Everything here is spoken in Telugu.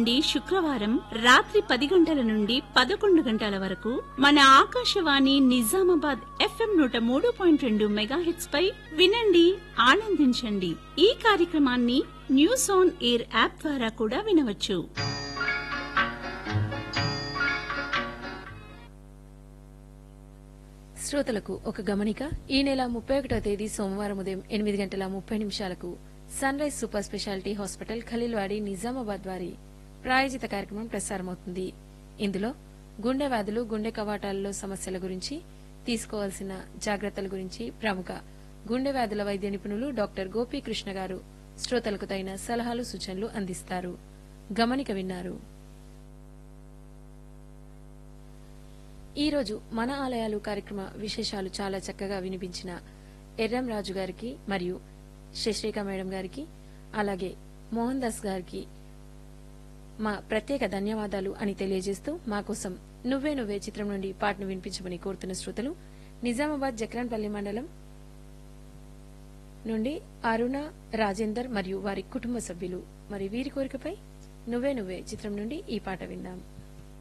నుండి శుక్రవారం రాత్రి పది గంటల నుండి పదకొండు గంటల వరకు మన ఆకాశవాణి నిజామాబాద్ ఎఫ్ఎం నూట మూడు పాయింట్ రెండు మెగాహెట్స్ పై వినండి ఆనందించండి ఈ కార్యక్రమాన్ని న్యూస్ ఆన్ ఎయిర్ యాప్ ద్వారా కూడా వినవచ్చు శ్రోతలకు ఒక గమనిక ఈ నెల ముప్పై ఒకటో తేదీ సోమవారం ఉదయం ఎనిమిది గంటల ముప్పై నిమిషాలకు sunrise super speciality hospital Khaleelwadi Nizamabad వారి ప్రాయోజిత కార్యక్రమం ప్రసారమవుతుంది ఇందులో గుండె వ్యాధులు గుండె కవాటాలలో సమస్యల గురించి తీసుకోవాల్సిన జాగ్రత్తల గురించి ప్రముఖ గుండె వ్యాధుల వైద్య నిపుణులు డాక్టర్ గోపీకృష్ణ గారు శ్రోతలకు తగిన సలహాలు సూచనలు అందిస్తారు గమనిక విన్నారు ఈ రోజు మన ఆలయాలు కార్యక్రమ విశేషాలు చాలా చక్కగా వినిపించిన ఎర్రం రాజు గారికి మరియు శశిరేఖ మేడం గారికి అలాగే మోహన్ దాస్ గారికి మా ప్రత్యేక ధన్యవాదాలు అని తెలియజేస్తూ మా కోసం నువ్వే నువ్వే చిత్రం నుండి పాటను వినిపించమని కోరుతున్న శ్రోతలు నిజామాబాద్ జక్రాన్పల్లి మండలం నుండి అరుణ రాజేందర్ మరియు వారి కుటుంబ సభ్యులు మరి వీరి కోరికపై నువ్వే నువ్వే చిత్రం నుండి ఈ పాట విందాం